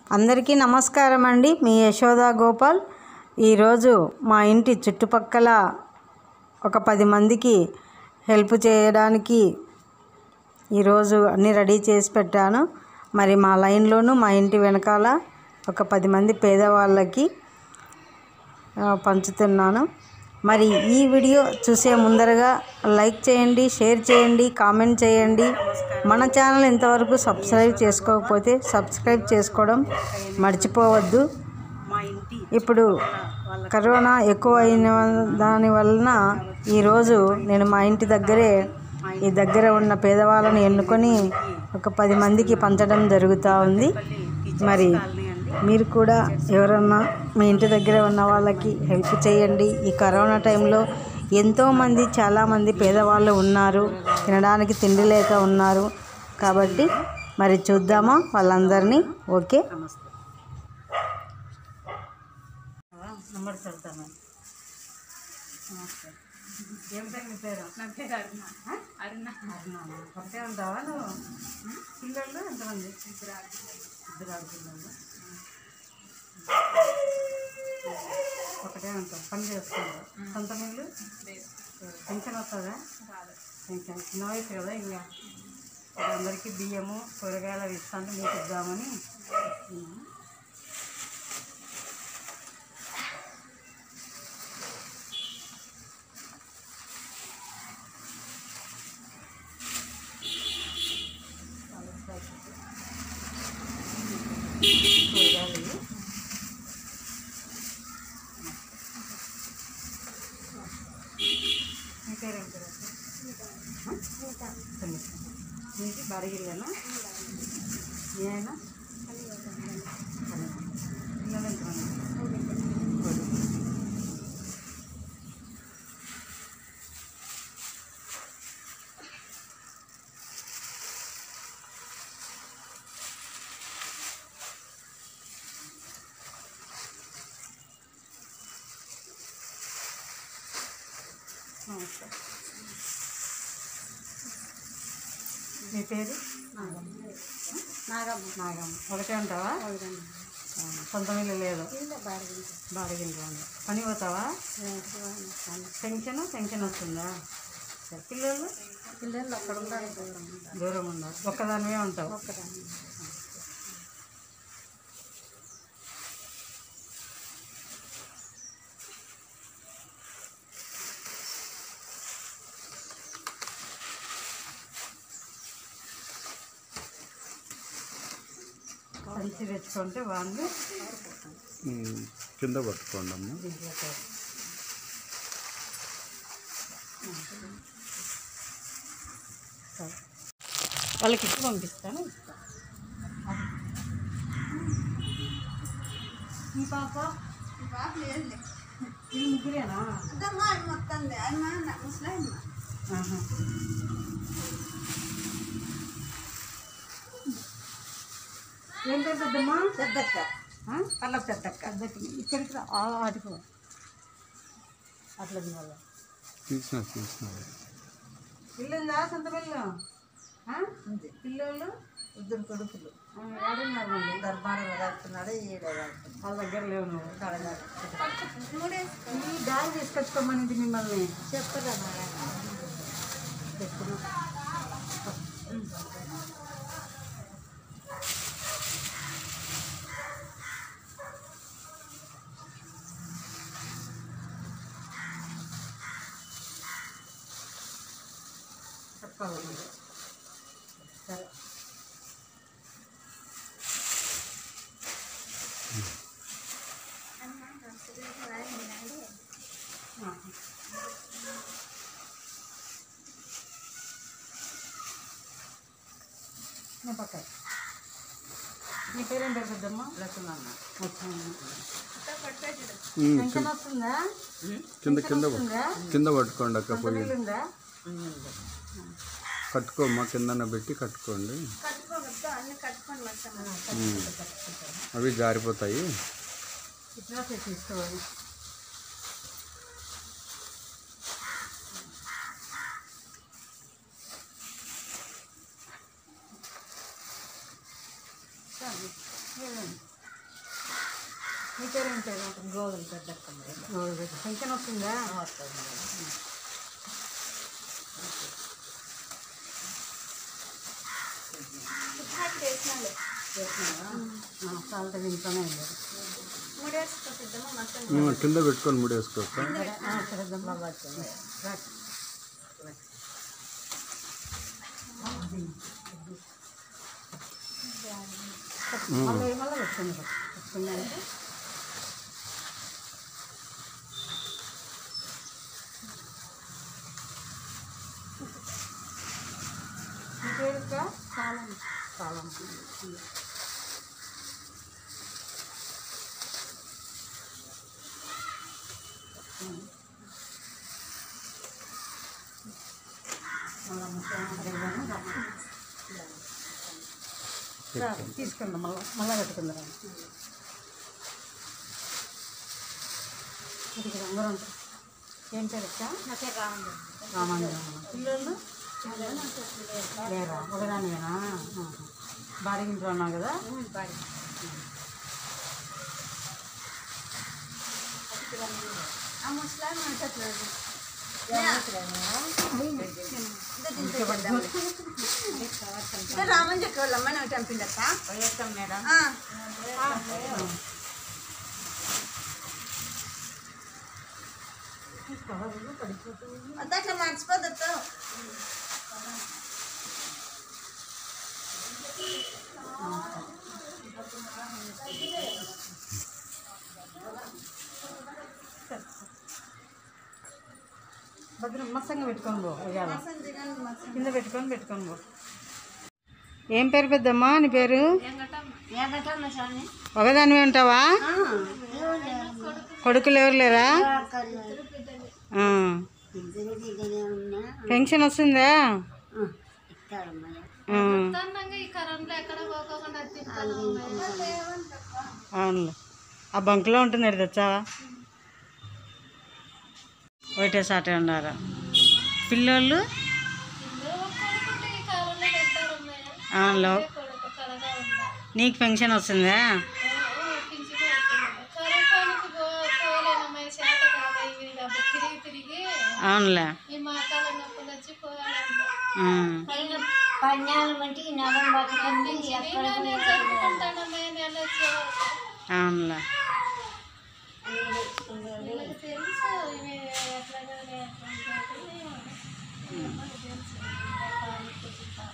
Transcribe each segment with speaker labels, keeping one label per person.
Speaker 1: అందరికీ నమస్కారం అండి మీ యశోద గోపాల్ ఈరోజు మా ఇంటి చుట్టుపక్కల ఒక పది మందికి హెల్ప్ చేయడానికి ఈరోజు అన్నీ రెడీ చేసి పెట్టాను మరి మా లైన్లోను మా ఇంటి వెనకాల ఒక పది మంది పేదవాళ్ళకి ఆ, పంచుతున్నాను మరి ఈ వీడియో చూసే ముందరగా లైక్ చేయండి షేర్ చేయండి కామెంట్ చేయండి మన ఛానల్ ఇంతవరకు సబ్స్క్రైబ్ చేసుకోకపోతే సబ్స్క్రైబ్ చేసుకోవడం మర్చిపోవద్దు ఇప్పుడు కరోనా ఎక్కువ అయిన దాని వలన ఈరోజు నేను మా ఇంటి దగ్గరే ఈ దగ్గర ఉన్న పేదవాళ్ళని ఎన్నుకొని ఒక పది మందికి పంచడం జరుగుతూ ఉంది మరి మీరు కూడా ఎవరన్నా మీ ఇంటి దగ్గర ఉన్న వాళ్ళకి హెల్ప్ చేయండి ఈ కరోనా టైంలో ఎంతోమంది చాలామంది పేదవాళ్ళు ఉన్నారు తినడానికి తిండి లేక ఉన్నారు కాబట్టి మరి చూద్దామా వాళ్ళందరినీ ఓకే నంబర్ పెడతాను ఏం పేరు నీ పేరు
Speaker 2: నా పేరు అరుణ అరుణ
Speaker 1: అరుణానా? ఒకటే ఉంటావా నువ్వు పిల్లలు ఎంతమంది ఇద్దరు ఆడపిల్లలు ఒకటే ఉంటావు పని చేసుకుంటావు సొంత ఇల్లు
Speaker 2: లేదు
Speaker 1: పెన్షన్ వస్తుందా
Speaker 2: రాదు
Speaker 1: పెన్షన్ చిన్న వయసు కదా ఇంకా ఇప్పుడు అందరికీ బియ్యము కూరగాయలు అవి ఇస్తాంటే మీకు ఇద్దామని ఇస్తున్నాను. కూరగాయలు ఇవి. మీ పేరు ఏం పేరు మీకు బాడగిరిగానా మీ ఆయన పిల్లలు ఎంతమంది నమస్తే మీ పేరు నాగమ్మ నాగమ్మ ఒకటే ఉంటావా ఆ, సొంత ఇల్లు లేదు బాడిగిల్లు ఉంది పని పోతావా పెన్షన్ పెన్షన్ వస్తుందా సరే, పిల్లలు
Speaker 2: పిల్లలు అక్కడ ఉండాలి
Speaker 1: దూరం ఉన్నారు ఒక్కదానివే ఉంటావు సంచి తెచ్చుకుంటే వాళ్ళు
Speaker 3: ఉమ్, కింద పట్టుకోండి అమ్మ
Speaker 1: దీంట్లో పోయి. సరే. వాళ్ళకి ఇచ్చి పంపిస్తాను ఈ పాప ఈ ముగ్గురేనా ఆహా. ఏం పేరు పెద్దమ్మా
Speaker 2: పెద్దక్క
Speaker 1: ఆ?
Speaker 2: పల్ల పెద్దక్క
Speaker 1: పెద్దకి ఇక్కడికి రా ఆ ఆటికి పో. అట్లా వాళ్ళ
Speaker 3: తీసిన తీసిన
Speaker 1: ఇల్లుందా సొంత పిల్లు ఆ?
Speaker 2: ఉంది
Speaker 1: పిల్లోళ్ళు
Speaker 2: ఇద్దరు కొడుకులు
Speaker 1: ఆ, ఏడున్నారు మళ్ళీ
Speaker 2: దర్బారం వెళ్తున్నాడు ఈడ వెళ్తున్నాడు
Speaker 1: వాళ్ళ దగ్గర లేవు నువ్వు
Speaker 2: కడగాడు
Speaker 1: ఈ బ్యాగ్ తీసుకొచ్చుకోమని మిమ్మల్ని
Speaker 2: చెప్పరా
Speaker 1: చెప్పును చెప్పాలి మీరు. సరే ఆహా. నా పక్క నీ పేరేం పేరు పెద్దమ్మ
Speaker 2: లక్ష్మణ
Speaker 1: వచ్చాను
Speaker 3: ఉమ్,
Speaker 1: పెన్షన్ వస్తుందా
Speaker 3: కింద కింద పట్టు-
Speaker 1: వస్తుందా
Speaker 3: కింద పట్టుకోండి అక్క పోయి
Speaker 1: ఉందా
Speaker 3: కట్టుకోమ్మా కిందన పెట్టి కట్టుకోండి ఉమ్. అవి జారిపోతాయి
Speaker 1: ఇట్లా తీసుకోవాలి చాలు. వెళ్ళండి.
Speaker 2: మీ పేరు ఏం పేరు గోగులు పెద్దక్క
Speaker 1: పెన్షన్ వస్తుందా సాల్ట్ ఇంట్లోనే ఉంది
Speaker 3: ఉమ్, కింద పెట్టుకొని ముడేసుకోక
Speaker 1: మళ్ళీ మళ్ళీ పెట్టుకుంది పెట్టుకుంది అంటే మీ పేరు అక్క? చాలా తీసుకుందాం మళ్ళీ మళ్ళీ పెట్టుకుందాం ఇది అందరూ ఉంటారు ఏం పేరు అక్క
Speaker 2: నా పేరు రాముడు
Speaker 1: రామాంజన పిల్లలు లేరా ఒకదానివేనా బాడీ ఇంట్లో ఉన్నావు కదా
Speaker 2: బాడీ ఆ ముసలాయన మాట్లాడలేదు రామని చెప్పి వాళ్ళమ్మ నాకు చంపిందక్క
Speaker 1: పోయేస్తాం మేడం
Speaker 2: అట్లా మర్చిపోద్దు
Speaker 1: భద్రం మస్సంగా పెట్టుకొని పో ఉయ్యాల కింద పెట్టుకొని పెట్టుకొని పో ఏం పేరు పెద్దమ్మా నీ పేరు
Speaker 2: ఏగటమ్మ స్వామి
Speaker 1: ఒకదానివే ఉంటావా కొడుకులు ఎవరు లేరా ఆ. పెన్షన్ వస్తుందా ఆ. అవునులే ఆ బంకులో ఉంటుంది తెచ్చావా ఒకటే సాటే ఉన్నారు పిల్లోళ్ళు అవునులో నీకు పెన్షన్ వస్తుందా
Speaker 4: తిరిగి తిరిగి
Speaker 1: అవునులే
Speaker 4: ఈ మోకాల నొప్పులు వచ్చి పోయాలంటే
Speaker 1: ఉమ్.
Speaker 4: నేను చదువుకుంటానమ్మా నెల వచ్చే వరకు.
Speaker 1: అవునులే
Speaker 4: వీళ్ళకి తెలుసు ఇవి ఎట్లాగా లేకుంటే మనకు తెలుసు పాలకు చుట్టాలు.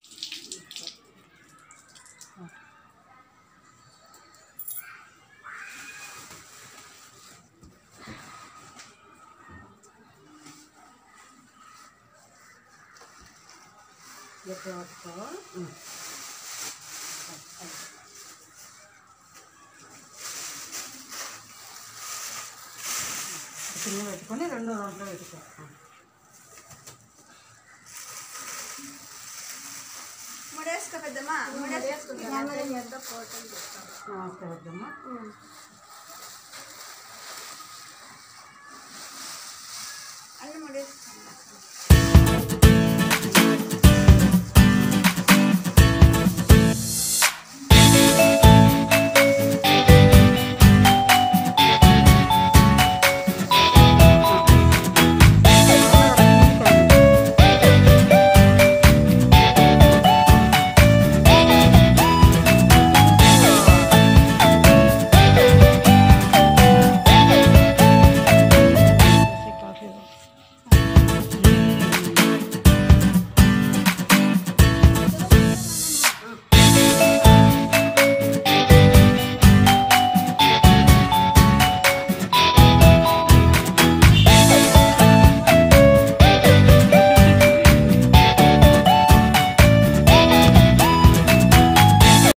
Speaker 1: కింద పెట్టుకొని రెండో దాంట్లో పెట్టుకో
Speaker 2: ముడేసుకో పెద్దమ్మా ముడేసుకో
Speaker 1: నమస్తే పెద్దమ్మా
Speaker 2: అన్ని ముడేసుకో